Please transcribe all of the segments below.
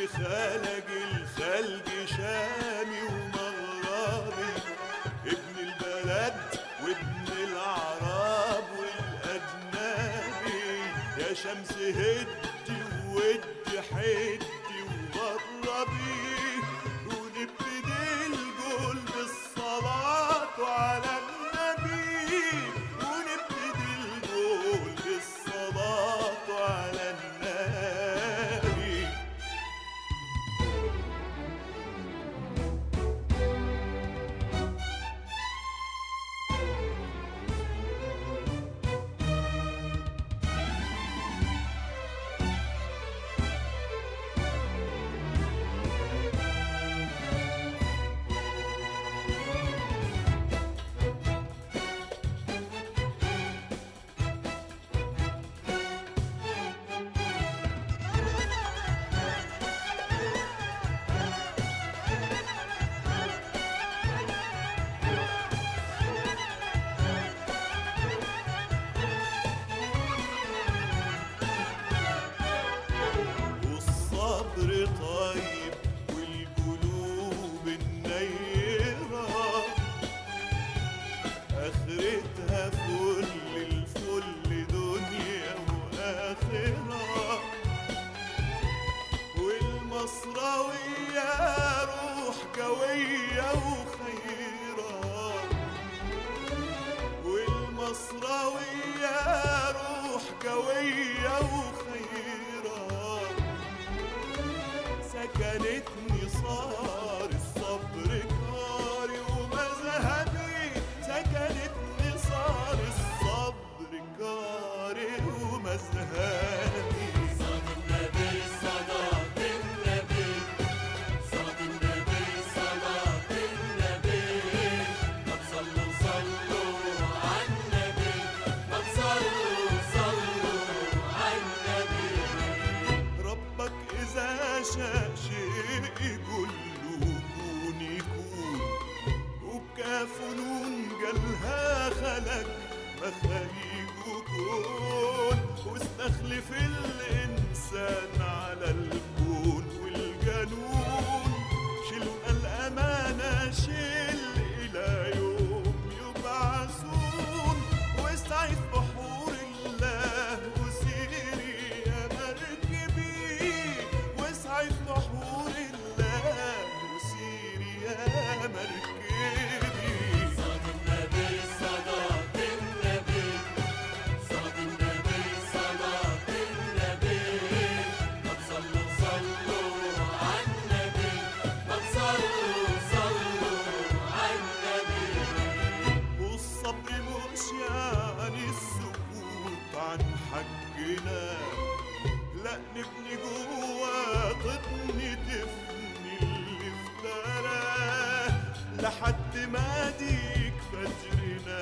اللي خلق الخلق شامي ومغربي ابن البلد وابن العرب والأجنبي يا شمس هدي وودي حدي وغربي ونبتدي الجول بالصلاة على النبي ونبتدي الجول بالصلاة على النبي والصبر طيب والقلوب النيرة آخرتها فل الفل دنيا وآخرة والمصراوية روح قوية وخيرة والمصراوية روح قوية وخيرة سكنتني صار الصبر كاري ومذهبي سكنتني صار الصبر كاري ومذهبي صاد النبي صلاة النبي صاد النبي صلاة النبي ما تصلوا صلوا على النبي ما تصلوا صلوا على النبي ربك إذا شاء شيء يقول له كون يكون وبكاف نون قالها خلق مخاليق كون واستخلف الإنسان على الكون والجنون شلنا الأمانة شيل إلى يوم يبعثون واستعيذ بحور الله وسيري يا مركبي واسعي في بحور الله وسيري يا مركبي صاد النبي صلاة النبي صاد النبي صلاة النبي ما تصلوا صلوا على النبي ما تصلوا صلوا على النبي والصبر مش يعني السكوت عن حقنا لا نبني جوا تبني تفني اللي افتراه لحد ما ديك فجرنا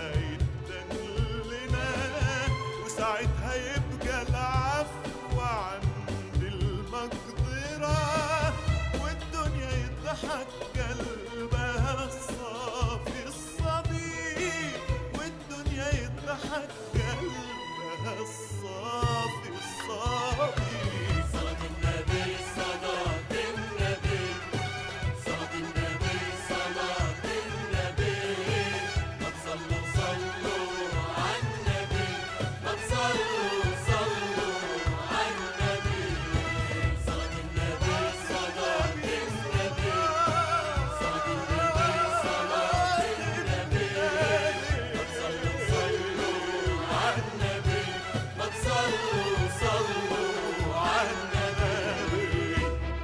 يتدلنا وساعتها يبقى العفو عند المقدرة والدنيا يضحك قلبها الصافي الصبي والدنيا يضحك قلبها الصافي الصبي صاد النبي صلاة النبي صاد النبي صلاة النبي ما تصلوا صلوا على النبي ما تصلوا صلوا على النبي صاد النبي صلاة النبي صاد النبي صلاة النبي ما تصلوا صلوا على النبي ما تصلوا صلوا على النبي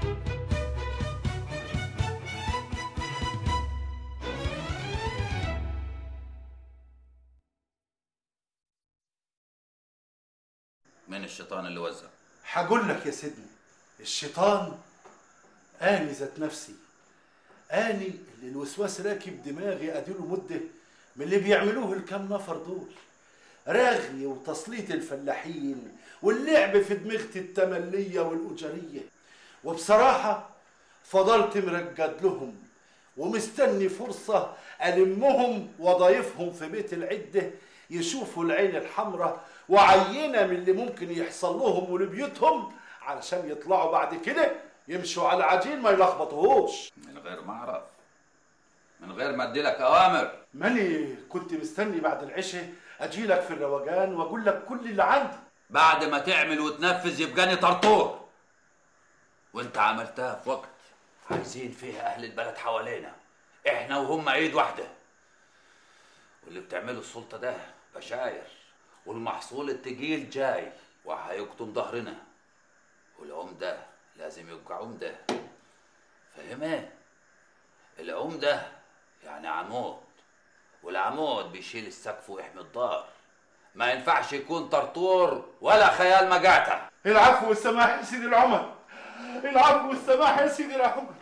من الشيطان اللي وزع هقول لك يا سيدنا الشيطان اني ذات نفسي اني اللي الوسواس راكب دماغي اديله مده من اللي بيعملوه الكام نفر دول رغي وتسليط الفلاحين واللعب في دماغة التملية والأجرية وبصراحة فضلت مرقد لهم ومستني فرصة ألمهم وضايفهم في بيت العدة يشوفوا العين الحمراء وعينة من اللي ممكن يحصل لهم ولبيوتهم علشان يطلعوا بعد كده يمشوا على العجين ما يلخبطوهوش من غير ما اعرف من غير ما ادي لك اوامر ماني كنت مستني بعد العشاء اجي لك في الروقان واقول لك كل اللي عندي بعد ما تعمل وتنفذ يبقاني طرطور وانت عملتها في وقت عايزين فيها اهل البلد حوالينا احنا وهم ايد واحده واللي بتعمله السلطه ده بشاير والمحصول التقيل جاي وهيكتم ظهرنا والعمده لازم يبقى عمده فاهم ايه العمده يعني عمود والعمود بيشيل السقف ويحمي الدار ما ينفعش يكون طرطور ولا خيال مجاته العفو والسماح يا سيدي العمر العفو والسماح يا سيدي العمر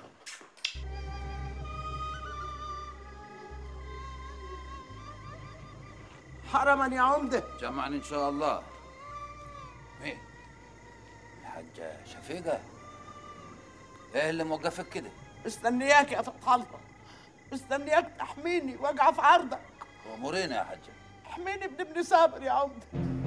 حرما يا عمده جمعا ان شاء الله مين الحاجة شفيقة ايه اللي موقفك كده مستنياك يا فتح الله مستنياك تحميني واقع في عرضك امورينا يا حجة احميني ابن ابن سابر يا عمده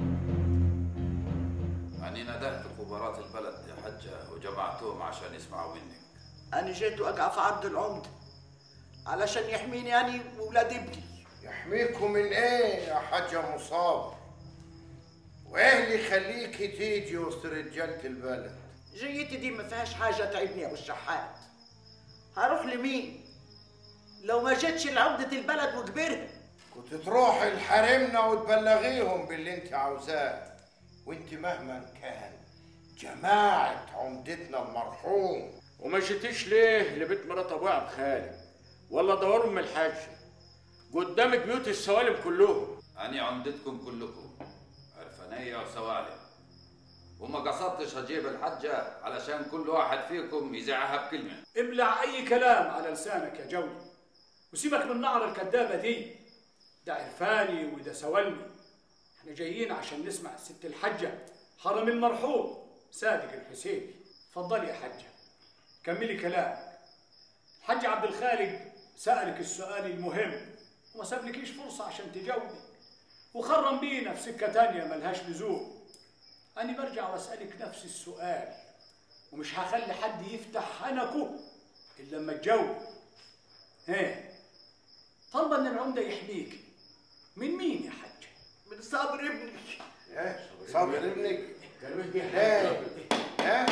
أني ندهت كبارات البلد يا حجة وجمعتهم عشان يسمعوا منك انا جيت واقع في عرض العمده علشان يحميني انا وولاد ابني يحميكم من ايه يا حاجة مصاب وايه اللي يخليكي تيجي وسط رجالة البلد جيتي دي ما فيهاش حاجه تعبني يا ابو الشحات هروح لمين لو ما جيتش لعمده البلد وكبرها كنت تروحي لحريمنا وتبلغيهم باللي انت عاوزاه وانت مهما كان جماعة عمدتنا المرحوم وما جيتيش ليه لبيت مرات ابو عبد خالد ولا دور ام الحاج قدامك بيوت السوالم كلهم أني عمدتكم كلكم عرفانية وسوالم وما قصدتش أجيب الحجة علشان كل واحد فيكم يزعها بكلمة ابلع اي كلام على لسانك يا جولي وسيبك من النعرة الكدابة دي ده عرفاني وده سولمي احنا جايين عشان نسمع ست الحجة حرم المرحوم صادق الحسيني اتفضلي يا حجة كملي كلامك الحاج عبد الخالق سألك السؤال المهم وما سابلكيش فرصة عشان تجاوبي وخرم بينا في سكة تانية ملهاش لزوم أنا برجع وأسألك نفس السؤال ومش هخلي حد يفتح حنكه إلا لما تجاوب ايه طالبة إن العمدة يحميكي من مين يا حاج؟ من صبر ابني ايه صبر ابنك قالوا دي ايه ايه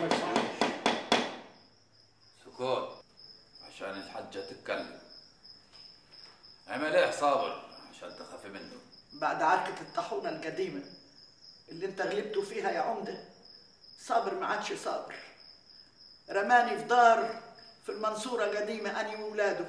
سكوت عشان الحجة تتكلم اعمل ايه صابر عشان تخافي منه بعد عركة الطاحونة القديمة اللي انت غلبته فيها يا عمدة صابر ما عادش صابر رماني في دار في المنصورة قديمة أني وولاده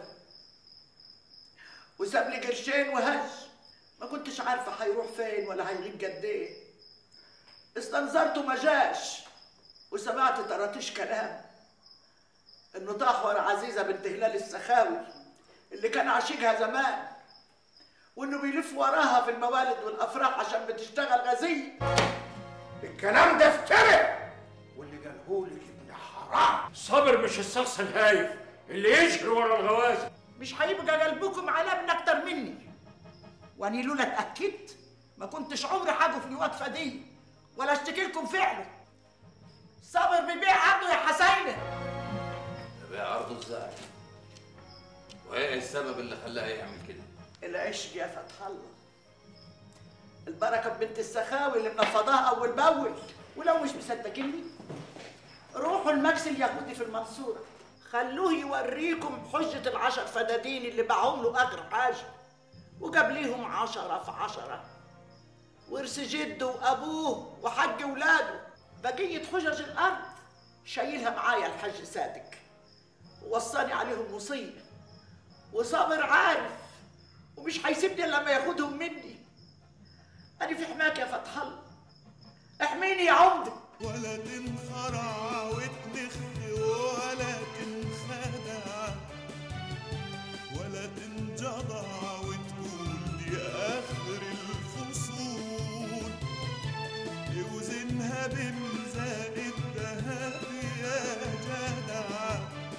وساب لي قرشين وهز ما كنتش عارفة هيروح فين ولا هيغيب قد ايه استنظرته ما جاش وسمعت طرطيش كلام انه طاح ورا عزيزة بنت هلال السخاوي اللي كان عاشقها زمان وانه بيلف وراها في الموالد والافراح عشان بتشتغل غزية الكلام ده افترق واللي قالهولك ابن حرام صبر مش الشخص الهايف اللي يجري ورا الغوازي مش هيبقى قلبكم على ابن اكتر مني واني لولا اتاكدت ما كنتش عمري حاجه في الوقفه دي ولا اشتكي لكم فعله صابر بيبيع عقله يا حسينه يبقى عرضه ازاي وايه السبب اللي خلاه يعمل كده العشق يا فتح الله البركه بنت السخاوي اللي منفضاها اول باول ولو مش مصدقيني روحوا المكس اليهودي في المنصوره خلوه يوريكم حجة العشر فدادين اللي باعهم له أجر حاجة وجاب ليهم عشرة في عشرة ورث جده وأبوه وحج ولاده بقية حجج الأرض شايلها معايا الحاج صادق ووصاني عليهم وصية وصابر عارف ومش هيسيبني إلا لما ياخدهم مني أنا في حماك يا فتح الله احميني يا عمدة ولا تنخرع وتنخ ولا تنخدع ولا تنجضع وتقول دي آخر الفصول اوزنها بميزان الذهب يا جدع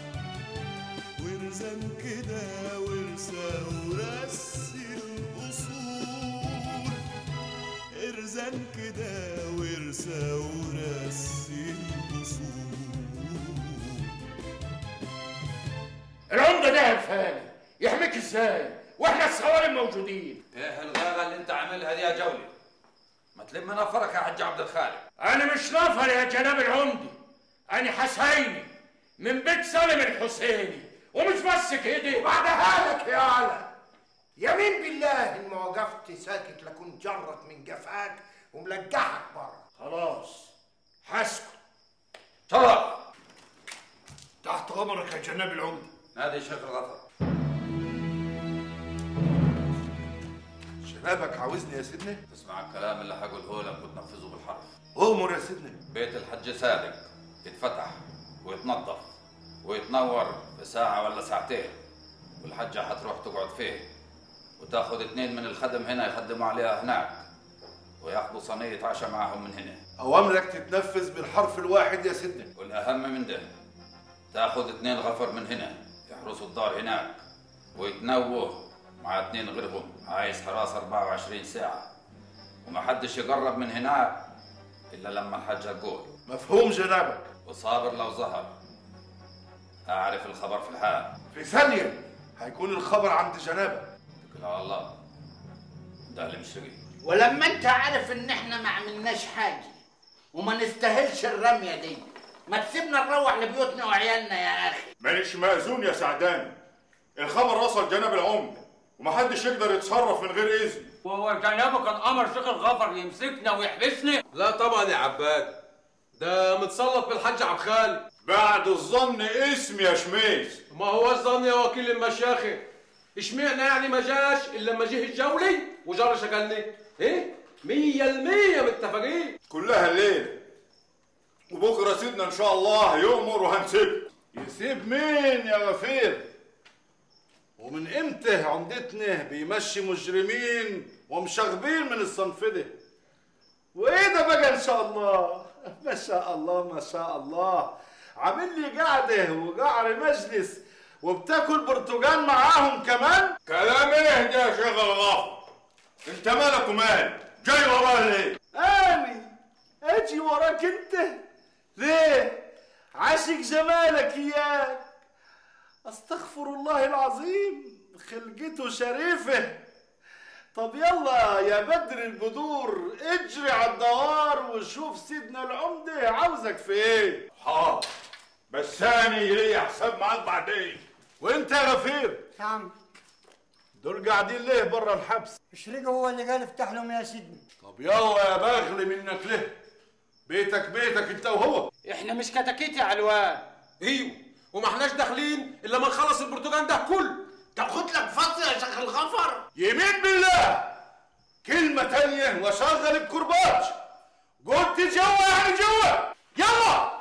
وارزن كده وارسى ورسي الأصول ارزن كده وارسى ورسي الأصول ازاي واحنا السوالم موجودين ايه الغاغه اللي انت عاملها دي يا جولي ما تلم نفرك يا حاج عبد الخالق انا مش نفر يا جناب العمدي انا حسيني من بيت سالم الحسيني ومش بس كده بعدها لك يا على يمين بالله ان ما وقفت ساكت لكن جرت من جفاك وملجحك بره خلاص حسكت شرف تحت امرك يا جناب العمدة نادي شيخ الغفر شنابك عاوزني يا سيدنا تسمع الكلام اللي هقوله لك وتنفذه بالحرف امر يا سيدنا بيت الحج صادق يتفتح ويتنظف ويتنور في ساعة ولا ساعتين والحجة هتروح تقعد فيه وتاخد اتنين من الخدم هنا يخدموا عليها هناك وياخدوا صينية عشاء معاهم من هنا اوامرك تتنفذ بالحرف الواحد يا سيدنا والأهم من ده تاخد اتنين غفر من هنا يحرسوا الدار هناك ويتنوه مع اتنين غيرهم عايز حراسة 24 ساعة ومحدش يقرب من هناك إلا لما الحجة تقول مفهوم جنابك وصابر لو ظهر أعرف الخبر في الحال في ثانية هيكون الخبر عند جنابك اتكل على الله ده اللي مشتري ولما انت عارف ان احنا ما عملناش حاجه وما نستاهلش الرميه دي ما تسيبنا نروح لبيوتنا وعيالنا يا اخي مالكش مأذون يا سعداني الخبر وصل جناب العمدة ومحدش يقدر يتصرف من غير إذن وهو جنابه كان امر شيخ الغفر يمسكنا ويحبسنا لا طبعا يا عباد ده متسلط بالحاج عبد خالد بعد الظن اسم يا شميس ما هو الظن يا وكيل المشاخة اشمعنى يعني ما جاش الا لما جه الجولي وجار شغلني ايه مية المية متفقين كلها الليلة وبكرة سيدنا إن شاء الله يؤمر وهنسيب يسيب مين يا غفير ومن امتى عمدتنا بيمشي مجرمين ومشاغبين من الصنف ده وايه ده بقى ان شاء الله ما شاء الله ما شاء الله عامل لي قعده وقعر مجلس وبتاكل برتقال معاهم كمان كلام ايه ده يا شيخ الغفر انت مالك ومال جاي وراه ليه اني اجي وراك انت ليه عاشق جمالك اياك استغفر الله العظيم خلقته شريفه طب يلا يا بدر البدور اجري على الدوار وشوف سيدنا العمده عاوزك في ايه حاضر بس ثاني ليا حساب معاك بعدين وانت يا غفير نعم دول قاعدين ليه بره الحبس شريقه هو اللي قال افتح لهم يا سيدنا طب يلا يا باغلي منك له بيتك بيتك انت وهو احنا مش كتاكيت يا علوان ايوه وما احناش داخلين الا ما نخلص البرتقال ده كله تاخد لك فصل يا شيخ الغفر يمين بالله كلمة تانية وشغل الكرباج قلت جوا يعني جوا يلا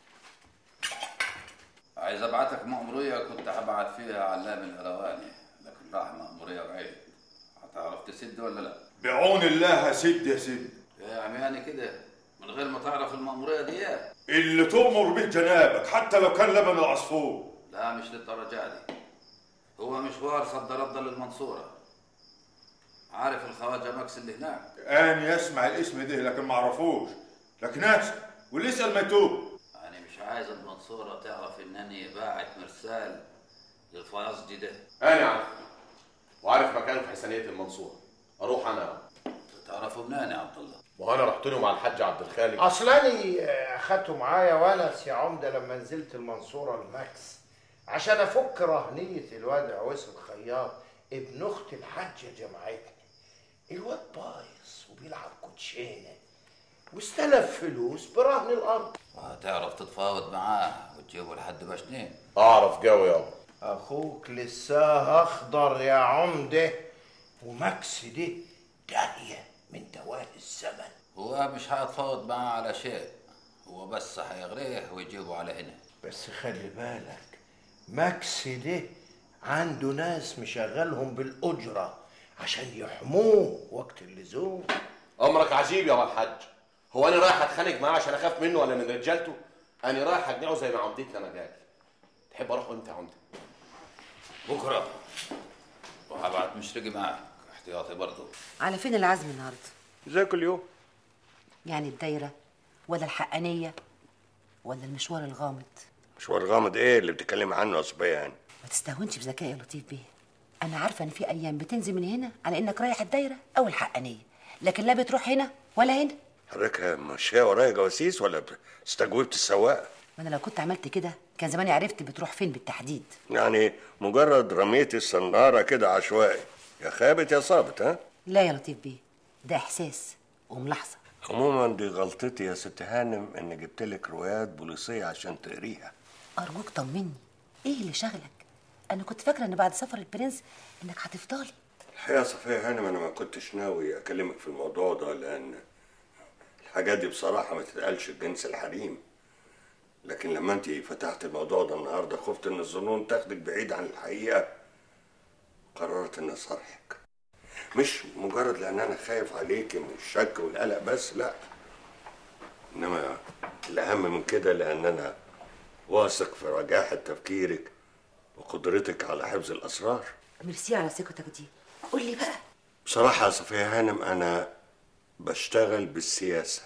عايز ابعتك مأمورية كنت هبعت فيها علام الهرواني لكن راح مأمورية بعيد هتعرف تسد ولا لا؟ بعون الله هسد يا سيدي يا عمياني كده من غير ما تعرف المأمورية دي إيه؟ اللي تؤمر به جنابك حتى لو كان لبن العصفور لا مش للدرجة دي هو مشوار صد رد للمنصورة عارف الخواجة ماكس اللي هناك اني اسمع الاسم ده لكن ما اعرفوش لكن ناس واللي يسال ما يتوب أنا مش عايز المنصورة تعرف إنني باعت مرسال للفياصدي ده انا عارف وعارف مكانه في حسنيه المنصوره اروح انا تعرفه منين يا عبد الله؟ وانا رحت له مع الحاج عبد الخالق اصلاني اخدته معايا ونس يا عمده لما نزلت المنصوره الماكس عشان افك رهنيه الواد عويس الخياط ابن اخت الحاجه جمعتني الواد بايظ وبيلعب كوتشينه واستلف فلوس برهن الارض وهتعرف تتفاوض معاه وتجيبه لحد بشنين اعرف جوي يابا اخوك لساه اخضر يا عمده وماكس دي داهيه من دواه الزمن هو مش هيتفاوض معاه على شيء هو بس هيغريه ويجيبه على هنا بس خلي بالك ماكس ده عنده ناس مشغلهم بالأجرة عشان يحموه وقت اللزوم امرك عجيب يا الحاج هو انا رايح اتخانق معاه عشان اخاف منه ولا من رجالته انا رايح اجنعه زي ما عمدتنا انا جاي تحب اروح امتى يا عمده بكرة وهبعت مشرقي معاك احتياطي برضه على فين العزم النهارده؟ زي كل يوم يعني الدايرة ولا الحقانية ولا المشوار الغامض؟ مشوار غامض ايه اللي بتتكلم عنه يا صبيان ما تستهونش بذكاء يا لطيف بيه انا عارفه ان في ايام بتنزل من هنا على انك رايح الدايره او الحقانيه لكن لا بتروح هنا ولا هنا حضرتك ماشيه ورايا جواسيس ولا استجوبت السواق ما انا لو كنت عملت كده كان زماني عرفت بتروح فين بالتحديد يعني مجرد رميت الصنارة كده عشوائي يا خابت يا صابت ها لا يا لطيف بيه ده احساس وملاحظه عموما دي غلطتي يا ست هانم ان جبت لك روايات بوليسيه عشان تقريها ارجوك طمني ايه اللي شغلك انا كنت فاكره ان بعد سفر البرنس انك هتفضلي الحقيقه صفيه هانم انا ما كنتش ناوي اكلمك في الموضوع ده لان الحاجات دي بصراحه ما تتقالش الجنس الحريم لكن لما انت فتحت الموضوع ده النهارده خفت ان الظنون تاخدك بعيد عن الحقيقه قررت ان اصارحك مش مجرد لان انا خايف عليك من الشك والقلق بس لا انما الاهم من كده لان انا واثق في رجاحه تفكيرك وقدرتك على حفظ الاسرار ميرسي على ثقتك دي قول لي بقى بصراحه يا صفيه هانم انا بشتغل بالسياسه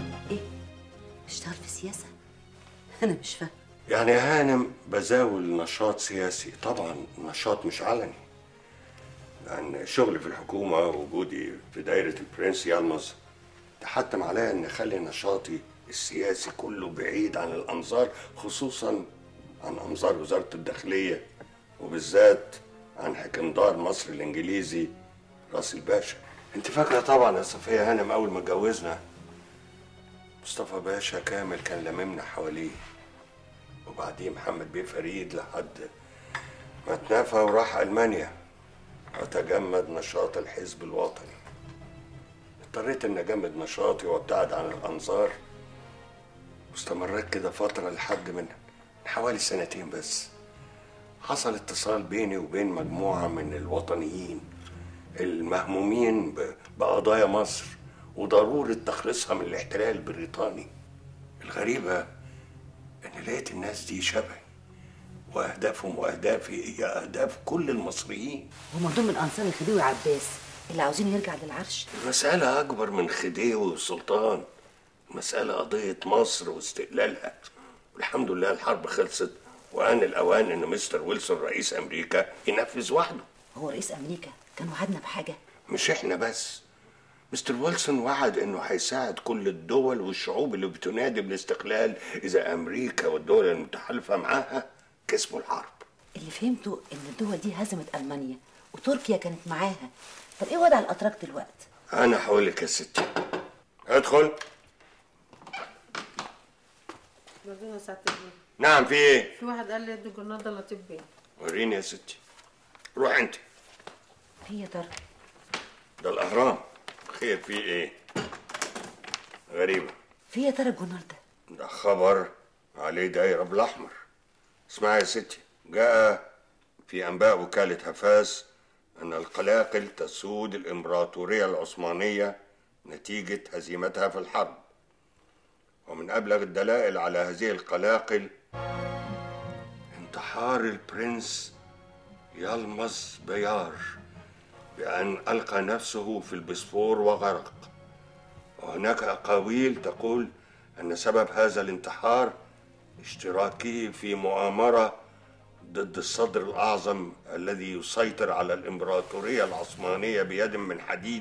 تشتغل في السياسه انا مش فاهم يعني يا هانم بزاول نشاط سياسي طبعا نشاط مش علني لأن شغلي في الحكومة ووجودي في دايرة البرنس يلمز تحتم عليا أن أخلي نشاطي السياسي كله بعيد عن الأنظار خصوصا عن أنظار وزارة الداخلية وبالذات عن حكمدار مصر الإنجليزي راس الباشا أنت فاكرة طبعا يا صفية هانم أول ما اتجوزنا مصطفى باشا كامل كان لممنا حواليه وبعديه محمد بيه فريد لحد ما اتنافى وراح ألمانيا وتجمد نشاط الحزب الوطني اضطريت ان اجمد نشاطي وابتعد عن الانظار واستمريت كده فترة لحد من حوالي سنتين بس حصل اتصال بيني وبين مجموعة من الوطنيين المهمومين ب- بقضايا مصر وضرورة تخليصها من الاحتلال البريطاني الغريبة ان لقيت الناس دي شبهي واهدافهم واهدافي هي اهداف كل المصريين هما دول من انصار الخديوي عباس اللي عاوزين يرجع للعرش المسألة أكبر من خديوي والسلطان المسألة قضية مصر واستقلالها والحمد لله الحرب خلصت وآن الأوان إن مستر ويلسون رئيس أمريكا ينفذ وحده هو رئيس امريكا كان وعدنا بحاجه مش إحنا بس مستر ويلسون وعد إنه هيساعد كل الدول والشعوب اللي بتنادي بالاستقلال إذا أمريكا والدول المتحالفة معاها كسبوا الحرب اللي فهمته ان الدول دي هزمت المانيا وتركيا كانت معاها طب ايه وضع الاتراك دلوقتي أنا هقول لك يا ستي ادخل برضه ساعة البيت نعم في إيه؟ في واحد قال لي ادي الجرنال ده لطيف بيه وريني يا ستي روح أنت هي ترى ده الأهرام خير فيه إيه؟ غريبة في يا ترى الجورنال ده ده خبر عليه دايرة بالأحمر اسمعي يا ستي جاء في أنباء وكالة هفاز أن القلاقل تسود الإمبراطورية العثمانية نتيجة هزيمتها في الحرب ومن أبلغ الدلائل على هذه القلاقل انتحار البرنس يلمز بيار بأن ألقى نفسه في البسفور وغرق وهناك أقاويل تقول أن سبب هذا الانتحار اشتراكه في مؤامرة ضد الصدر الأعظم الذي يسيطر على الإمبراطورية العثمانية بيد من حديد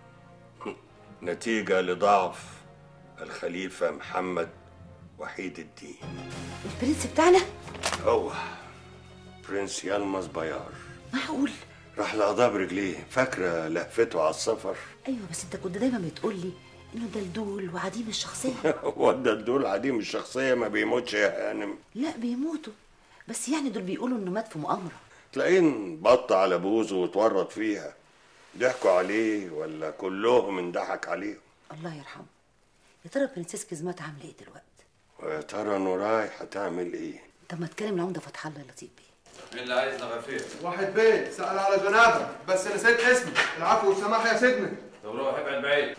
نتيجة لضعف الخليفة محمد وحيد الدين البرنس بتاعنا هو برنس يلمز بيار معقول راح لقضاه برجليه فاكرة لهفته على السفر ايوه بس انت كنت دايما بتقول لي انه دلدول وعديم الشخصيه هو ده دول عديم الشخصية ما بيموتش يا هانم لا بيموتوا بس يعني دول بيقولوا انه مات في مؤامره تلاقيه بط على بوزه واتورط فيها ضحكوا عليه ولا كلهم اندحك عليهم الله يرحمه يا ترى برنسيس كزمات عامله ايه دلوقتي ويا ترى نوراي هتعمل ايه طب ما تكلم العمده فتح الله لطيف بيه مين اللي عايزنا غفير؟ واحد بيه سأل على جنابك بس نسيت اسمي العفو والسماح يا سيدنا طب روح ابعد بعيد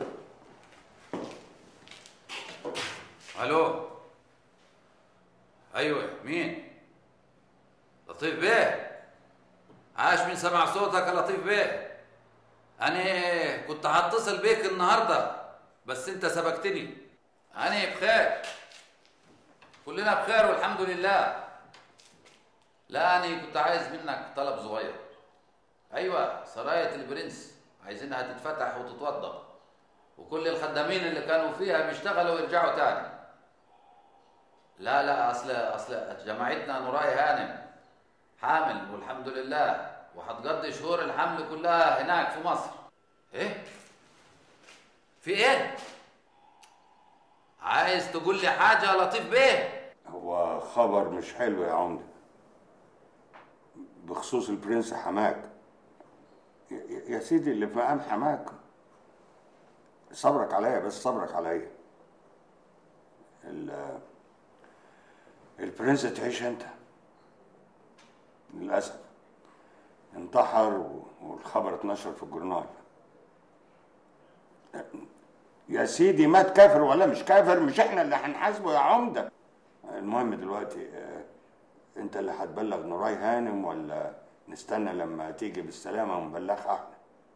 الو ايوه مين لطيف بيه عاش من سمع صوتك يا لطيف بيه انا كنت هتصل بيك النهارده بس انت سبقتني انا بخير كلنا بخير والحمد لله لا انا كنت عايز منك طلب صغير ايوه سرايه البرنس عايزينها تتفتح وتتوضب وكل الخدامين اللي كانوا فيها بيشتغلوا ويرجعوا تاني لا لا اصل اصل جماعتنا نوراي هانم حامل والحمد لله وهتقضي شهور الحمل كلها هناك في مصر ايه في ايه عايز تقول لي حاجه يا لطيف بيه هو خبر مش حلو يا عمده بخصوص البرنس حماك يا- يا سيدي اللي في مقام حماك صبرك عليا بس صبرك عليا ال- البرنس تعيش انت للاسف انتحر و- والخبر اتنشر في الجورنال يا سيدي مات كافر ولا مش كافر مش احنا اللي هنحاسبه يا عمده المهم دلوقتي آه، انت اللي هتبلغ نوراي هانم ولا نستنى لما تيجي بالسلامه ونبلغها احنا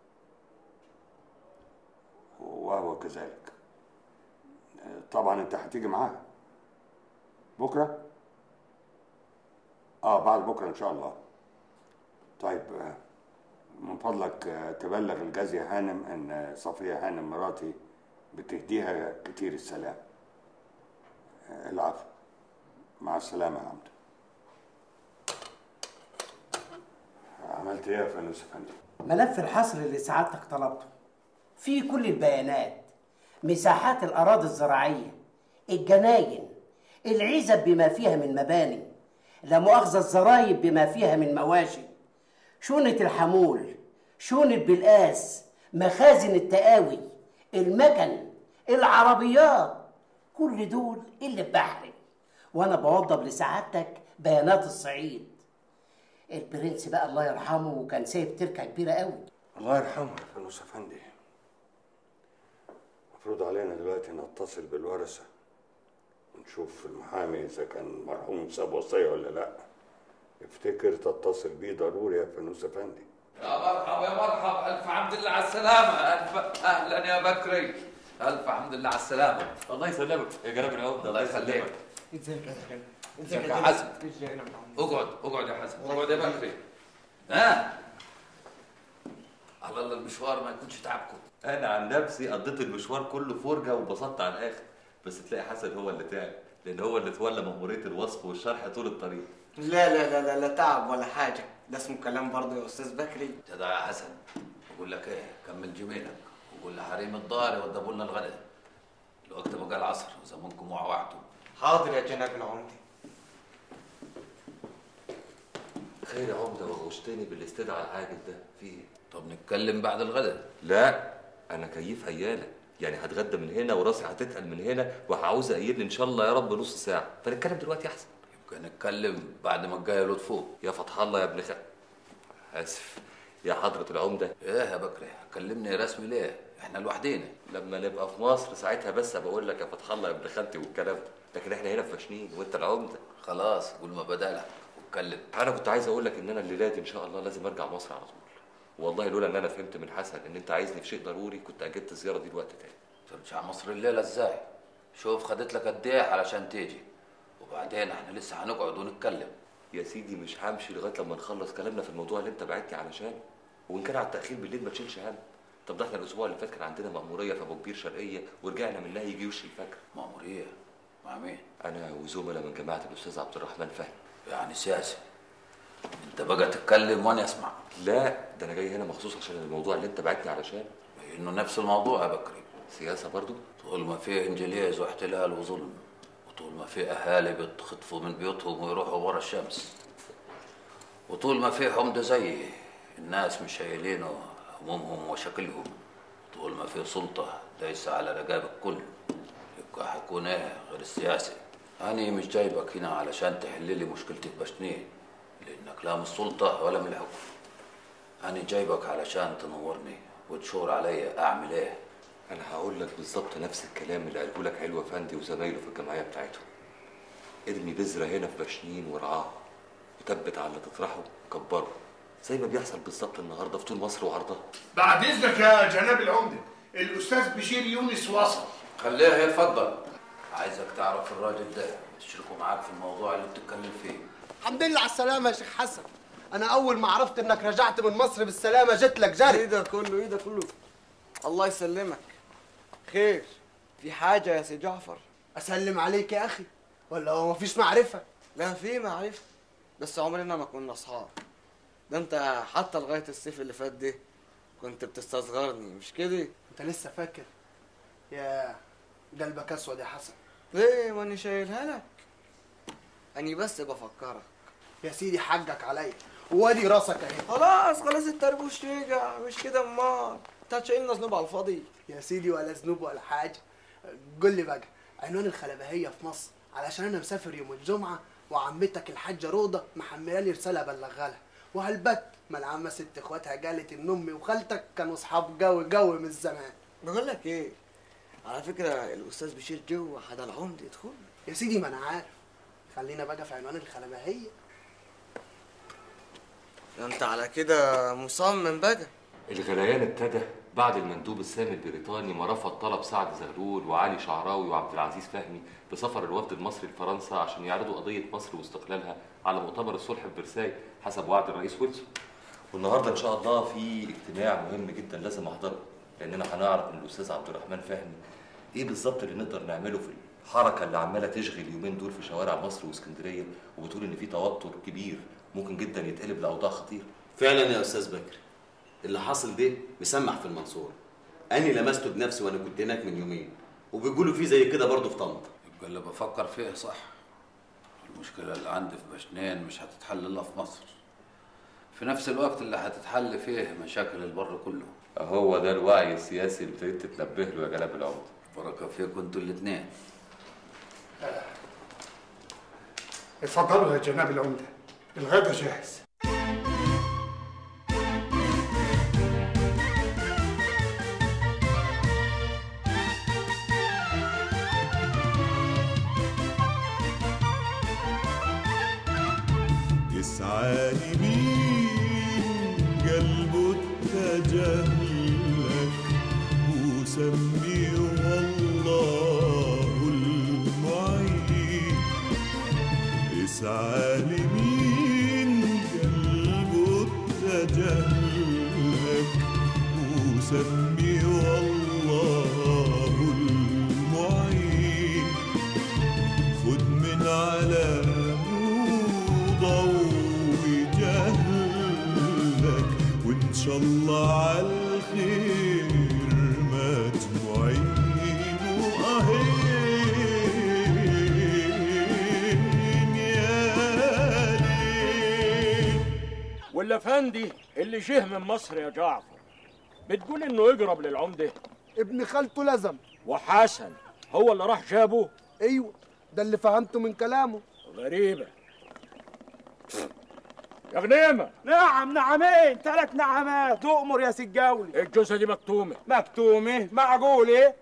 وهو كذلك آه، طبعا انت هتيجي معاها بكره اه بعد بكره ان شاء الله طيب آه، من فضلك آه، تبلغ الجازية هانم ان صفية هانم مراتي بتهديها كتير السلام آه، العفو مع السلامة يا عمدة عملت ايه يا فانوس افندي؟ ملف الحصر اللي سعادتك طلبته فيه كل البيانات مساحات الأراضي الزراعية الجناين العزب بما فيها من مباني لا مؤاخذة الزرايب بما فيها من مواشي شونة الحمول شونة بالقاس مخازن التقاوي المكن العربيات كل دول اللي بحري وانا بوضب لسعادتك بيانات الصعيد البرنس بقى الله يرحمه كان سايب تركه كبيره قوي الله يرحمه يا فانوس افندي المفروض علينا دلوقتي نتصل بالورثة ونشوف المحامي إذا كان مرحوم ساب وصية ولا لأ افتكر تتصل بيه ضروري يا فانوس افندي يا مرحبا يا مرحبا الف حمد لله على السلامه الف اهلا يا بكري الف حمد لله على السلامه الله يسلمك يا جناب العمده الله يخليك ازيك يا حسن ازيك يا حسن اقعد اقعد يا حسن اقعد يا بكري ها على الله المشوار ما يكونش تعبكم انا عن نفسي قضيت المشوار كله فرجه وانبسطت على الاخر بس تلاقي حسن هو اللي تعب لان هو اللي تولى مأمورية الوصف والشرح طول الطريق لا لا لا لا, لا تعب ولا حاجة ده اسمه كلام برضه يا أستاذ بكري جدع يا حسن بقول لك ايه كمل جميلك وقول لحريم الدار يودبوا لنا الغداء الوقت بقى العصر وزمانكم وعوعتوا حاضر يا جناب العمدة خير يا عمده وغشتني بالاستدعاء العاجل ده في ايه؟ طب نتكلم بعد الغداء لا انا كيف هياله يعني هتغدى من هنا وراسي هتتقل من هنا وهعوز اقيل ان شاء الله يا رب نص ساعه فنتكلم دلوقتي احسن يمكن نتكلم بعد ما الجاي لطفو يا فتح الله يا ابن خال اسف يا حضره العمده ايه يا بكري كلمني رسمي ليه احنا لوحدينا لما نبقى في مصر ساعتها بس بقول لك يا فتح الله يا ابن خالتي والكلام ده لكن احنا هنا في فشنين وانت العمده خلاص قول ما بدالك واتكلم انا كنت عايز اقول لك ان انا الليله دي ان شاء الله لازم ارجع مصر على طول والله لولا ان انا فهمت من حسن ان انت عايزني في شيء ضروري كنت اجلت الزياره دي لوقت تاني ترجع مصر الليله ازاي شوف خدت لك قد ايه علشان تيجي وبعدين احنا لسه هنقعد ونتكلم يا سيدي مش همشي لغايه لما نخلص كلامنا في الموضوع اللي انت بعتني علشانه وان كان على التاخير بالليل ما تشيلش هم طب ده احنا الاسبوع اللي فات كان عندنا مأموريه في ابو كبير شرقيه ورجعنا منها يجي وش الفجر مأموريه مع مين انا وزملاء من جماعه الاستاذ عبد الرحمن فهمي يعني سياسي انت بقى تتكلم وانا اسمع لا ده انا جاي هنا مخصوص عشان الموضوع اللي انت بعتني علشانه انه نفس الموضوع يا بكري سياسه برضو طول ما في انجليز واحتلال وظلم وطول ما في اهالي بيتخطفوا من بيوتهم ويروحوا ورا الشمس وطول ما في حمد زيي الناس مش شايلينه همومهم وشكلهم طول ما في سلطة دايسة على رقاب الكل يبقى هيكون ايه غير السياسي أنا مش جايبك هنا علشان تحل لي مشكلتي في بشنين لأنك لا من السلطة ولا من الحكم أنا جايبك علشان تنورني وتشور عليا أعمل إيه انا هقول لك بالظبط نفس الكلام اللي قاله لك علو افندي وزمايله في الجمعيه بتاعتهم ارمي بذره هنا في بشنين وارعاها وثبت على اللي تطرحه وكبره زي ما بيحصل بالظبط النهارده في طول مصر وعرضها بعد اذنك يا جناب العمده الاستاذ بشير يونس وصل خليه يتفضل عايزك تعرف الراجل ده وتشركه معاك في الموضوع اللي بتتكلم فيه الحمد لله على السلامة يا شيخ حسن انا اول ما عرفت انك رجعت من مصر بالسلامه جيت لك جري ايه ده كله ايه ده كله الله يسلمك خير في حاجة يا سي جعفر اسلم عليك يا اخي ولا هو مفيش معرفه لا في معرفة بس عمرنا ما كنا اصحاب ده انت حتى لغاية الصيف اللي فات ده كنت بتستصغرني مش كده انت لسه فاكر يا قلبك اسود يا حسن ليه ماني شايلها لك اني بس بفكرك يا سيدي حقك عليا وادي راسك اهي خلاص خلاص التربوش رجع مش كده امال انت هتشيلنا ذنوب على الفاضي يا سيدي ولا ذنوب ولا حاجه قول لي بقى عنوان الخلبهيه في مصر علشان انا مسافر يوم الجمعه وعمتك الحاجه روضه محمله لي رساله ابلغها لها وهلبت ما العمه ست اخواتها قالت ان امي وخالتك كانوا اصحاب جو جو من زمان بقول لك ايه على فكرة الأستاذ بشير جوه حدا العمد يدخل يا سيدي ما انا عارف خلينا بقى في عنوان الخلبهيه ده انت على كده مصمم بقى الغليان ابتدى بعد المندوب السامي البريطاني ما رفض طلب سعد زغلول وعلي شعراوي وعبد العزيز فهمي بسفر الوفد المصري لفرنسا عشان يعرضوا قضية مصر واستقلالها على مؤتمر الصلح في فرساي حسب وعد الرئيس ويلسون والنهارده ان شاء الله في اجتماع مهم جدا لازم احضره لاننا هنعرف من الاستاذ عبد الرحمن فهمي ايه بالظبط اللي نقدر نعمله في الحركه اللي عماله تشغل اليومين دول في شوارع مصر واسكندريه وبتقول ان في توتر كبير ممكن جدا يتقلب لاوضاع خطيره فعلا يا استاذ بكر اللي حاصل ده مسمح في المنصوره انا لمسته بنفسي وانا كنت هناك من يومين وبيقولوا في زي كده برضه في طنطا يبقى اللي بفكر فيه صح المشكلة اللي عندي في بشنان مش هتتحل إلا في مصر في نفس الوقت اللي هتتحل فيه مشاكل البر كله هو ده الوعي السياسي اللي ابتديت تتنبه له يا جناب العمده بركة فيكم انتوا الاتنين اتفضلوا يا جناب العمدة الغدا جاهز يسعى لمين قلبه اتجهلك وسمي والله المعين يسعى لمين قلبه اتجهلك وسمي والله المعين خد من على موضة وجهلك وإن شاء الله على الخير ما تعين وأهين يا ليل والافندي اللي جه من مصر يا جعفر بتقول انه يقرب للعمده ابن خالته لزم وحسن هو اللي راح جابه ايوه ده اللي فهمته من كلامه غريبه يا غنيمه نعم نعمين ثلاث نعمات تؤمر يا سجاولي الجوزه دي مكتومه مكتومه معقول ايه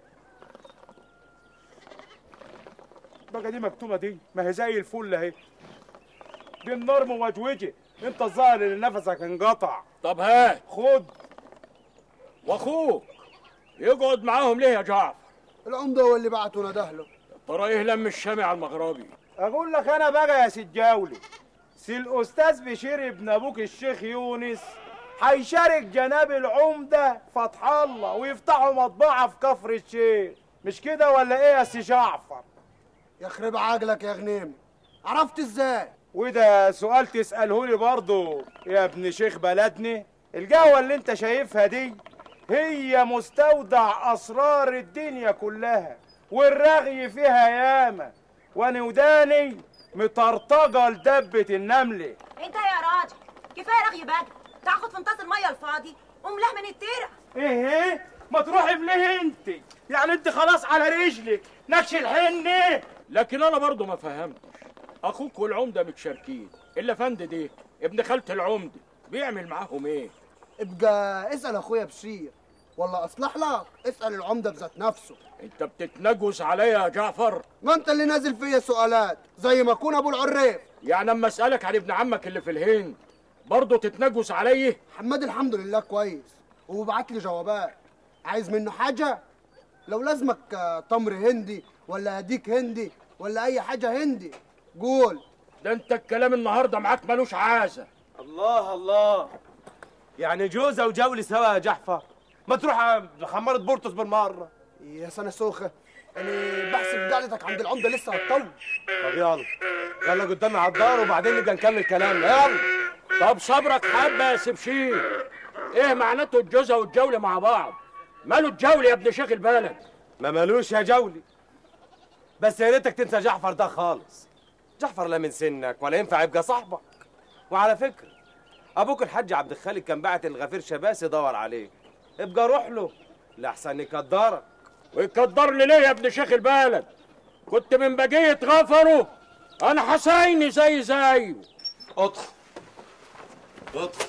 بقى دي مكتومه دي ما هي زي الفل اهي دي النار موجوجه انت الظاهر اللي نفسك انقطع طب هات خد واخوك يقعد معاهم ليه يا جعفر العمده هو اللي بعته نده له ترى ايه لم الشامع المغربي اقول لك انا بقى يا سجاولي سي الاستاذ بشير ابن ابوك الشيخ يونس هيشارك جناب العمده فتح الله ويفتحوا مطبعه في كفر الشيخ مش كده ولا ايه يا سي جعفر يخرب عقلك يا غنيم عرفت ازاي وده سؤال تساله لي برضه يا ابن شيخ بلدنا القهوه اللي انت شايفها دي هي مستودع اسرار الدنيا كلها والرغي فيها ياما وانا وداني مطرطقه لدبه النمله انت يا راجل كفايه رغي بقى تاخد في انطاس الميه الفاضي وملاه من الترع ايه ايه ما تروحي بليه انت يعني انت خلاص على رجلك نكش الحنه لكن انا برضه ما فهمتش اخوك والعمده متشاركين الا فند دي ابن خالة العمده بيعمل معاهم ايه ابقى اسال اخويا بشير ولا اصلح لك اسال العمده بذات نفسه انت بتتنجس عليا يا جعفر ما انت اللي نازل فيا سؤالات زي ما اكون ابو العريف يعني اما اسالك عن ابن عمك اللي في الهند برضه تتنجس عليا حماد الحمد لله كويس وبعت لي جوابات عايز منه حاجه لو لازمك آه، تمر هندي ولا هديك هندي ولا اي حاجه هندي قول ده انت الكلام النهارده معاك ملوش عازه الله الله يعني جوزة وجولي سوا يا جحفر ما تروح خمرة بورتوس بالمرة يا سنة سوخة أنا بحسب قعدتك عند العمدة لسه هتطول طب يلا يلا قدامي على الدار وبعدين نبقى نكمل كلامنا يلا طب صبرك حبه يا سبشين ايه معناته الجوزه والجوله مع بعض ماله الجولي يا ابن شيخ البلد ما مالوش يا جولي بس يا ريتك تنسى جعفر ده خالص جعفر لا من سنك ولا ينفع يبقى صاحبك وعلى فكرة أبوك الحاج عبد الخالق كان بعت الغفير شباس يدور عليك ابقى روح له لأحسن يقدرك ويقدرني ليه يا ابن شيخ البلد كنت من بقية غفره انا حسيني زي زيه ادخل ادخل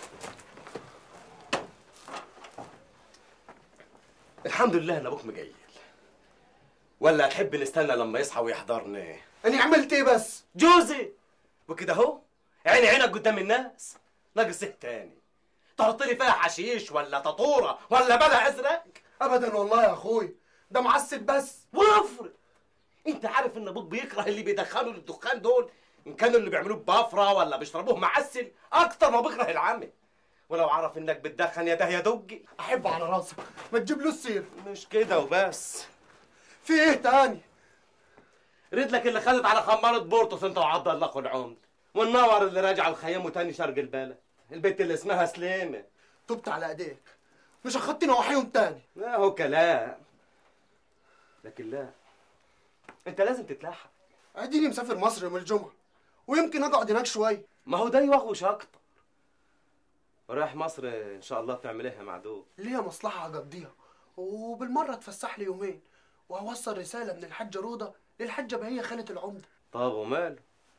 الحمد لله ان ابوك مجيل ولا تحب نستنى لما يصحى ويحضرنا أنا عملت إيه بس؟ جوزي وكده اهو عيني عينك قدام الناس ناقص ايه تاني تحط لي فيها حشيش ولا تطوره ولا بلا ازرق أبدا والله يا أخوي ده معسل بس وافرض انت عارف ان ابوك بيكره اللي بيدخنوا للدخان دول ان كانوا اللي بيعملوه بافره ولا بيشربوه معسل اكتر ما بيكره العمل ولو عرف انك بتدخن يا ده يا دجي أحب على راسك ما تجيب له السير مش كده وبس في إيه تاني؟ رجلك اللي خدت على خمارة بورتوس انت وعبد الله اخو العمد والنور اللي راجع الخيام وتاني شرق البلد البنت اللي اسمها سليمه تبت على ايديك مش هخطي نواحيهم تاني لا هو كلام لكن لا انت لازم تتلحق اديني مسافر مصر يوم الجمعه ويمكن اقعد هناك شويه ما هو ده يوغوش اكتر ورايح مصر ان شاء الله تعمل ايه يا معدول ليا مصلحه هقضيها وبالمره اتفسح لي يومين وهوصل رساله من الحاجه روضه للحاجه بهيه خاله العمده طب وماله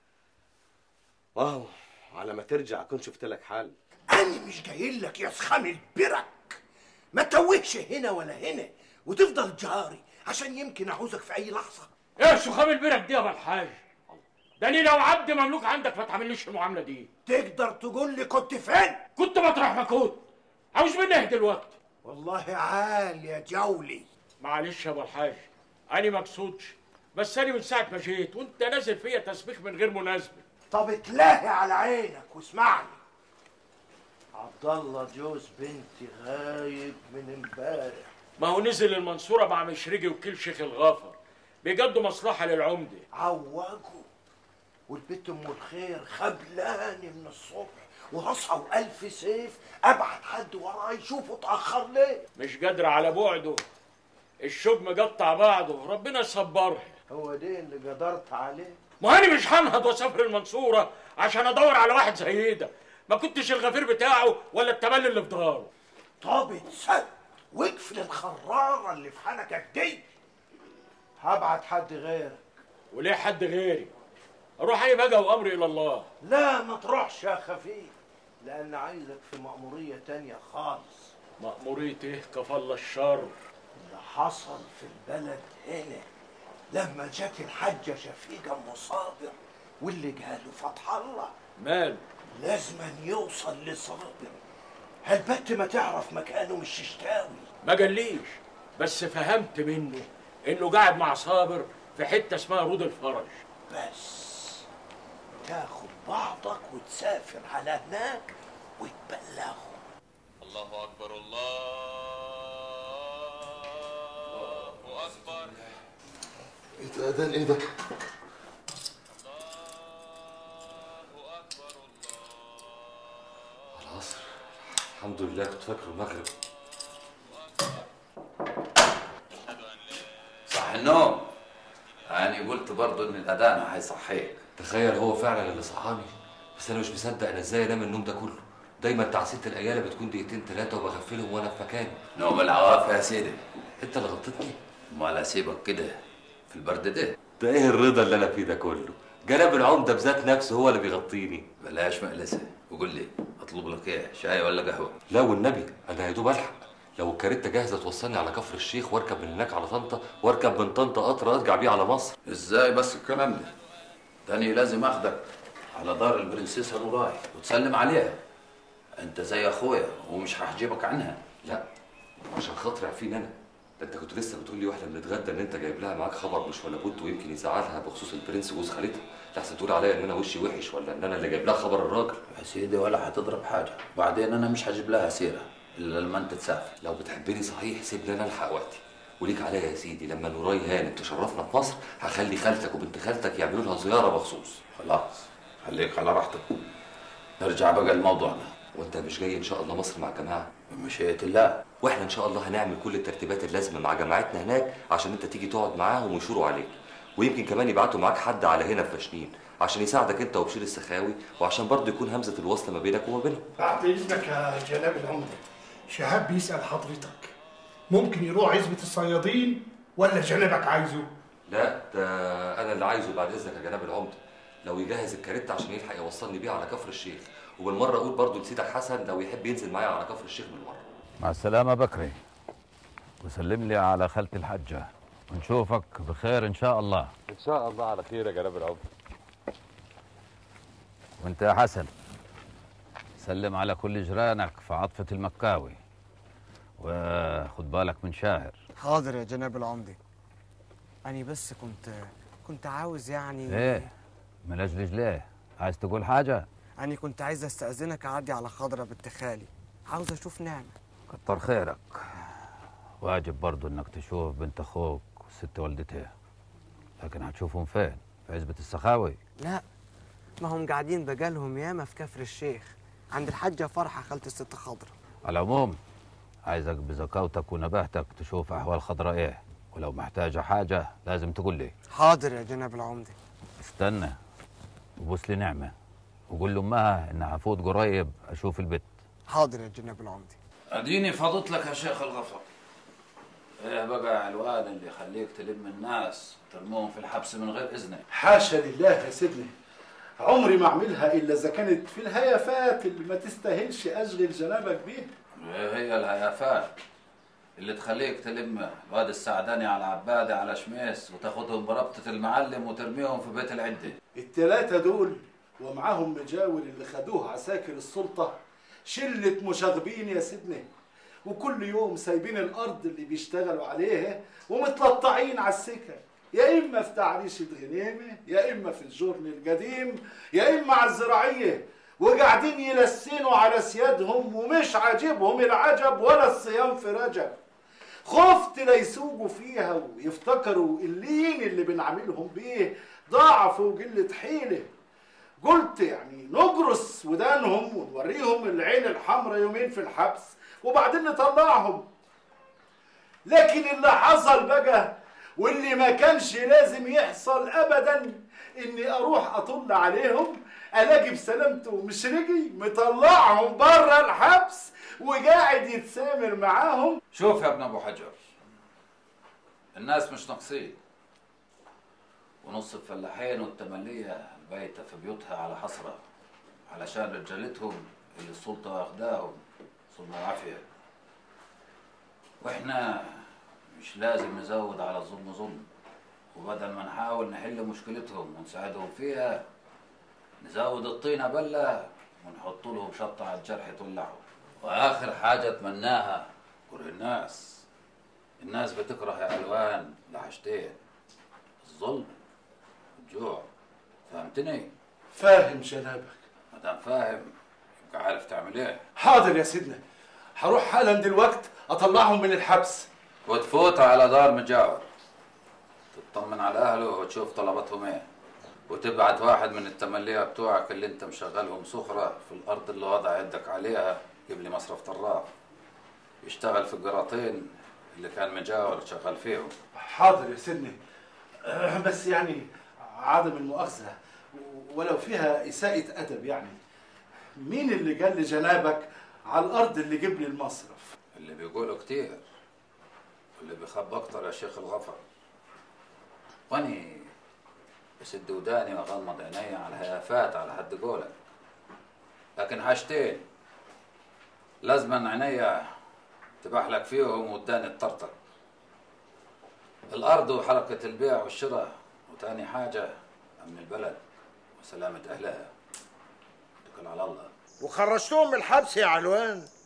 واو على ما ترجع اكون شفت لك حل أنا مش جاي لك يا سخام البرك ما توهش هنا ولا هنا وتفضل جاري عشان يمكن أعوزك في أي لحظة ايه شخام البرك دي يا ابو الحاج ده انا لو عبد مملوك عندك ما تعمليش المعامله دي تقدر تقول لي كنت فين؟ كنت مطرح ما كنت عاوز مني ايه دلوقتي والله عال يا جولي معلش يا ابو الحاج انا مقصودش بس انا من ساعه ما جيت وانت نازل فيا تسبيح من غير مناسبه طب اتلاهي على عينك واسمعني عبد الله جوز بنتي غايب من امبارح ما هو نزل المنصوره مع مشرقي وكيل شيخ الغافر بيجدوا مصلحه للعمده عوجوا والبت ام الخير خبلاني من الصبح وراسها والف سيف ابعت حد وراه يشوفه اتاخر ليه مش قادر على بعده الشوك مقطع بعضه ربنا يصبرها هو ده اللي قدرت عليه ما انا مش هنهض واسافر المنصوره عشان ادور على واحد زي ده ما كنتش الغفير بتاعه ولا التملي اللي في داره طب اتسد واقفل الخراره اللي في حنكك دي هبعت حد غيرك وليه حد غيري اروح انا بقى وامري الى الله لا ما تروحش يا خفيف لان عايزك في مأمورية تانية خالص مأمورية ايه كفل الشر اللي حصل في البلد هنا لما جت الحاجة شفيقة ام صابر واللي جاله فتح الله ماله لازما يوصل لصابر هالبت ما تعرف مكانه مش ششتاوي ما قاليش بس فهمت منه انه قاعد مع صابر في حته اسمها رود الفرج بس تاخد بعضك وتسافر على هناك وتبلغه الله اكبر الله اكبر ايه ده اذان ايه ده العصر الحمد لله كنت فاكره المغرب صح النوم انا قلت برضه ان الاذان هيصحيك تخيل هو فعلا اللي صحاني بس انا مش مصدق انا ازاي انام النوم ده كله دايما تعسية العيالة بتكون دقيقتين ثلاثة وبغفلهم وانا في مكاني نوم العواف يا سيدي انت اللي غطيتني امال اسيبك كده في البرد ده ده ايه الرضا اللي انا فيه ده كله جناب العمدة بذات نفسه هو اللي بيغطيني بلاش مقلسه وقول لي اطلب لك ايه شاي ولا قهوه لا والنبي انا يا دوب الحق لو الكاريتا جاهزه توصلني على كفر الشيخ واركب من هناك على طنطا واركب من طنطا قطر ارجع بيه على مصر ازاي بس الكلام ده تاني لازم اخدك على دار البرنسيسة نوراي وتسلم عليها انت زي اخويا ومش هحجبك عنها لا عشان خاطري عارفين انا ده انت كنت لسه بتقول لي واحنا بنتغدى ان انت جايب لها معاك خبر مش ولا بد ويمكن يزعلها بخصوص البرنس جوز خالتها لحسن تقول عليا ان انا وشي وحش ولا ان انا اللي جايب لها خبر الراجل يا سيدي ولا هتضرب حاجه بعدين انا مش هجيب لها سيره الا لما انت تسافر لو بتحبني صحيح سيبني انا الحق وقتي وليك عليا يا سيدي لما نوراي هانم تشرفنا في مصر هخلي خالتك وبنت خالتك يعملوا لها زياره مخصوص خلاص خليك على راحتك نرجع بقى لموضوعنا وانت مش جاي ان شاء الله مصر مع الجماعه بمشيئه الله واحنا ان شاء الله هنعمل كل الترتيبات اللازمه مع جماعتنا هناك عشان انت تيجي تقعد معاهم ويشوروا عليك ويمكن كمان يبعتوا معاك حد على هنا في فاشنين عشان يساعدك انت وبشير السخاوي وعشان برضه يكون همزه الوصل ما بينك وما بينهم بعد اذنك يا جناب العمده شهاب بيسال حضرتك ممكن يروح عزبه الصيادين ولا جنابك عايزه لا ده انا اللي عايزه بعد اذنك يا جناب العمده لو يجهز الكاريت عشان يلحق يوصلني بيه على كفر الشيخ وبالمره اقول برضه لسيدك حسن لو يحب ينزل معايا على كفر الشيخ بالمره مع السلامه بكري وسلم لي على خالتي الحجه ونشوفك بخير ان شاء الله ان شاء الله على خير يا جناب العمده وانت يا حسن سلم على كل جيرانك في عطفة المكاوي وخد بالك من شاهر حاضر يا جناب العمدة أنا بس كنت كنت عاوز يعني ايه من اجل ليه عايز تقول حاجة أنا كنت عايز أستأذنك أعدي على خضرة بنت خالي عاوز أشوف نعمة كتر خيرك واجب برضو انك تشوف بنت اخوك والست والدتها لكن هتشوفهم فين في عزبة السخاوي لا ما هم قاعدين بقالهم ياما في كفر الشيخ عند الحاجة فرحة خالة الست خضرة على العموم عايزك بذكاوتك ونباهتك تشوف احوال خضرة ايه ولو محتاجة حاجة لازم تقول لي حاضر يا جناب العمدة استنى وبوس لي نعمة وقول لأمها إن هفوت قريب أشوف البيت حاضر يا جناب العمدة اديني فضت لك يا شيخ الغفر ايه بقى علوان اللي يخليك تلم الناس وترموهم في الحبس من غير اذنك حاشا لله يا سيدنا عمري ما اعملها الا اذا كانت في الهيافات اللي ما تستاهلش اشغل جنابك بيها ايه هي الهيافات اللي تخليك تلم الواد السعداني على عبادة على شميس وتاخدهم بربطة المعلم وترميهم في بيت العدة التلاتة دول ومعاهم مجاور اللي خدوه عساكر السلطة شلة مشاغبين يا سيدنا وكل يوم سايبين الأرض اللي بيشتغلوا عليها ومتلطعين على السكة يا إما في تعريشة غنيمة يا إما في الجرن القديم يا إما على الزراعية وقاعدين يلسنوا على سيادهم ومش عاجبهم العجب ولا الصيام في رجب خفت لا يسوقوا فيها ويفتكروا اللين اللي بنعملهم بيه ضعف وقلة حيلة قلت يعني نجرس ودانهم ونوريهم العين الحمراء يومين في الحبس وبعدين نطلعهم لكن اللي حصل بقى واللي ما كانش لازم يحصل ابدا اني اروح اطل عليهم الاقي بسلامته مشرقي مطلعهم بره الحبس وقاعد يتسامر معاهم شوف يا ابن ابو حجر الناس مش ناقصين ونص الفلاحين والتملية بايتة في بيوتها على حسرة علشان رجالتهم اللي السلطة واخداهم ظلم وعافية واحنا مش لازم نزود على الظلم ظلم وبدل ما نحاول نحل مشكلتهم ونساعدهم فيها نزود الطينة بلة ونحط لهم شطة على الجرح تولعه وآخر حاجة أتمناها كره الناس الناس بتكره يا ألوان لحاجتين الظلم والجوع فهمتني؟ فاهم جنابك ما دام فاهم يبقى عارف تعمل ايه حاضر يا سيدنا هروح حالا دلوقت اطلعهم من الحبس وتفوت على دار مجاور تطمن على اهله وتشوف طلباتهم ايه وتبعت واحد من التملية بتوعك اللي انت مشغلهم سخرة في الارض اللي وضع يدك عليها جيب لي مصرف طراف يشتغل في القراطين اللي كان مجاور شغال فيهم حاضر يا سيدنا أه، بس يعني عدم المؤاخذة ولو فيها إساءة أدب يعني مين اللي قال لجنابك على الأرض اللي جيب لي المصرف اللي بيقولوا كتير واللي بيخبى اكتر يا شيخ الغفر واني بسد وداني واغمض عيني على الهيافات على حد قولك لكن حاجتين لازما عينيا تبحلك فيهم وداني تطرطق الارض وحركة البيع والشراء وتاني حاجة امن البلد وسلامة اهلها اتكل على الله وخرجتهم من الحبس يا علوان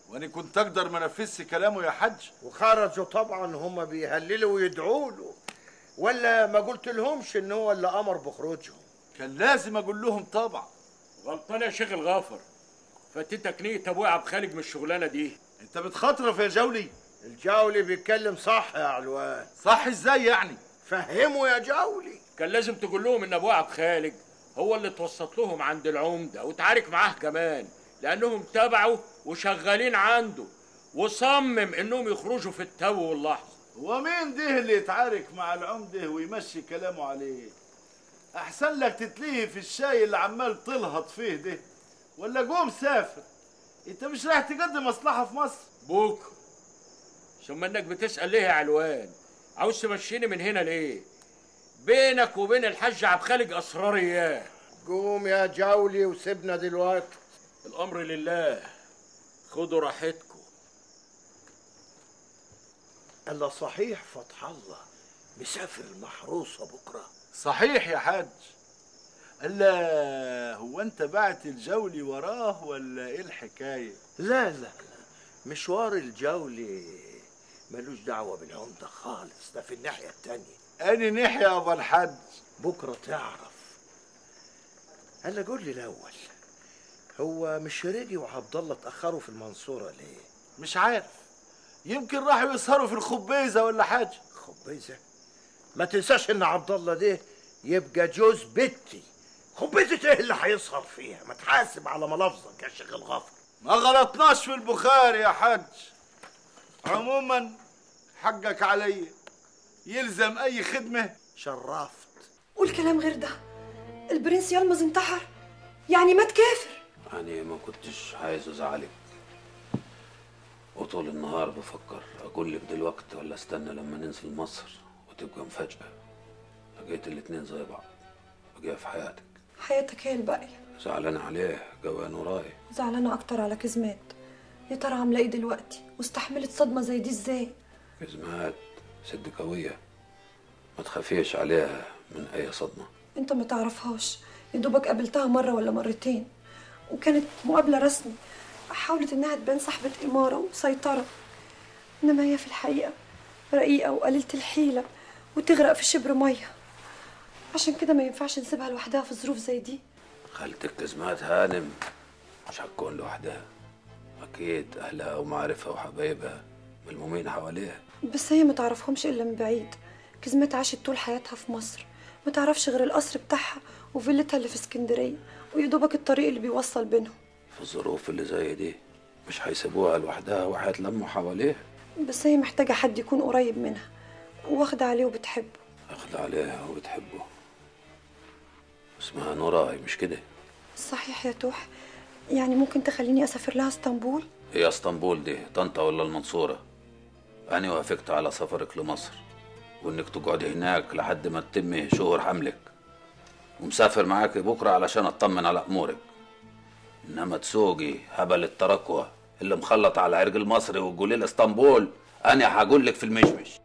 وانا كنت اقدر ما انفذش كلامه يا حاج وخرجوا طبعا هم بيهللوا ويدعوا له ولا ما قلت لهمش ان هو اللي امر بخروجهم كان لازم اقول لهم طبعا غلطان يا شيخ الغافر فاتتك نية ابويا عبد خالق من الشغلانه دي انت بتخاطرف يا جولي الجولي بيتكلم صح يا علوان صح ازاي يعني فهموا يا جولي كان لازم تقول لهم ان ابويا عبد خالق هو اللي توسط لهم عند العمده وتعارك معاه كمان لانهم تبعوا وشغالين عنده وصمم انهم يخرجوا في التو واللحظه ومين ده اللي يتعارك مع العمده ويمشي كلامه عليه احسن لك تتليه في الشاي اللي عمال تلهط فيه ده ولا قوم سافر انت مش رايح تقدم مصلحه في مصر بوك ثم انك بتسال ليه يا علوان عاوز تمشيني من هنا ليه بينك وبين الحاج عبد خالق اسرار اياه قوم يا جولي وسيبنا دلوقتي الامر لله خدوا راحتكم الا صحيح فتح الله مسافر المحروسه بكره صحيح يا حاج الا هو انت بعت الجولي وراه ولا ايه الحكايه لا لا لا مشوار الجولي ملوش دعوه بالعمده خالص ده في الناحيه التانية اني ناحيه يا ابو الحاج بكره تعرف هلا قول لي الاول هو مش رجي وعبد الله اتاخروا في المنصوره ليه مش عارف يمكن راحوا يسهروا في الخبيزه ولا حاجه خبيزه ما تنساش ان عبد الله ده يبقى جوز بنتي خبيزه ايه اللي هيسهر فيها ما تحاسب على ملفظك يا شيخ الغفر ما غلطناش في البخاري يا حاج عموما حقك علي يلزم اي خدمه شرفت قول كلام غير ده البرنس يلمظ انتحر يعني مات كافر أنا ما كنتش عايز أزعلك وطول النهار بفكر أقول لك دلوقتي ولا استنى لما ننزل مصر وتبقى مفاجأة لقيت الاتنين زي بعض بقى في حياتك حياتك هي الباقية زعلان عليه جوان وراي زعلانة أكتر على كزمات يا ترى عاملة إيه دلوقتي واستحملت صدمة زي دي إزاي كزمات ست قوية ما تخافيش عليها من أي صدمة أنت ما تعرفهاش يا دوبك قابلتها مرة ولا مرتين وكانت مقابلة رسمي حاولت إنها تبان صاحبة إمارة وسيطرة إنما هي في الحقيقة رقيقة وقليلة الحيلة وتغرق في شبر مية عشان كده ما ينفعش نسيبها لوحدها في ظروف زي دي خالتك كزمات هانم مش هتكون لوحدها أكيد أهلها ومعارفها وحبايبها ملمومين حواليها بس هي ما تعرفهمش إلا من بعيد كزمات عاشت طول حياتها في مصر ما تعرفش غير القصر بتاعها وفيلتها اللي في اسكندرية ويا دوبك الطريق اللي بيوصل بينهم في الظروف اللي زي دي مش هيسيبوها لوحدها وهيتلموا حواليها بس هي محتاجة حد يكون قريب منها واخدة عليه وبتحبه أخد عليها وبتحبه اسمها نوراي مش كده صحيح يا توح يعني ممكن تخليني أسافر لها اسطنبول هي اسطنبول دي طنطا ولا المنصورة أنا وافقت على سفرك لمصر وإنك تقعدي هناك لحد ما تتمي شهور حملك ومسافر معاك بكرة علشان أطمن على أمورك إنما تسوقي هبل التركوة اللي مخلط على العرق المصري وتقولي لي اسطنبول أنا هقول لك في المشمش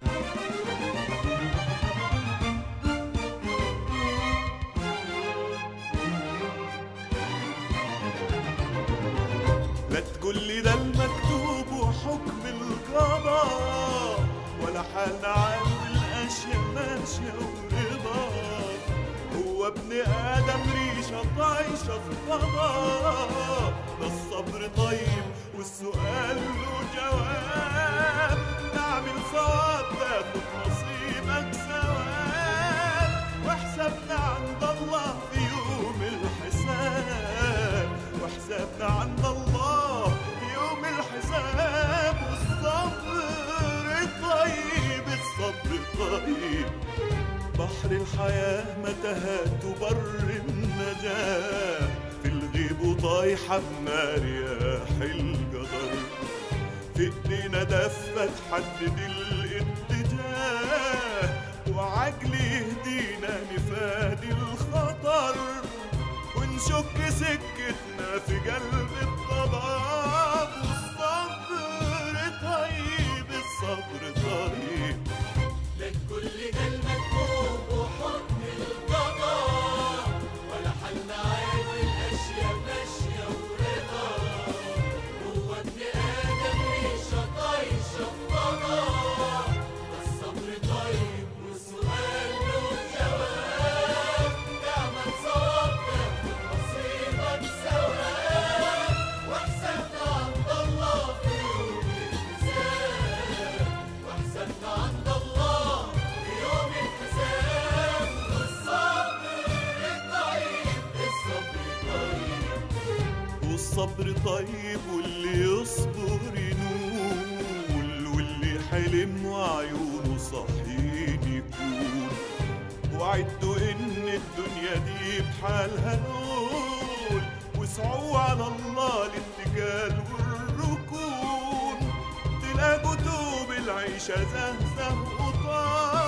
لا تقول لي ده المكتوب وحكم القضاء ولا حال عن الاشياء ماشيه ورضا هو ابن ادم ريشه طايشه في فضاء ده الصبر طيب والسؤال له جواب تعمل صواب تاخد نصيبك ثواب وحسابنا عند الله في يوم الحساب وحسابنا عند الله في يوم الحساب والصبر طيب الصبر طيب بحر الحياة متاهات بر النجاة في الغيب وطايحة بنار رياح القدر في ايدينا دفة تحدد الاتجاه وعجل يهدينا نفادي الخطر ونشك سكتنا في قلب الضباب والصبر طيب الصبر طيب لك كل ده المكتوب وحكم القضاء ولا حل عاد الاشياء ماشيه ورضا هو ابن ادم الصبر طيب واللي يصبر ينول واللي حلم وعيونه صحين يكون وعدوا ان الدنيا دي بحالها نقول واسعوا على الله الاتكال والركون تلاقوا دوب العيشة زهزه وطال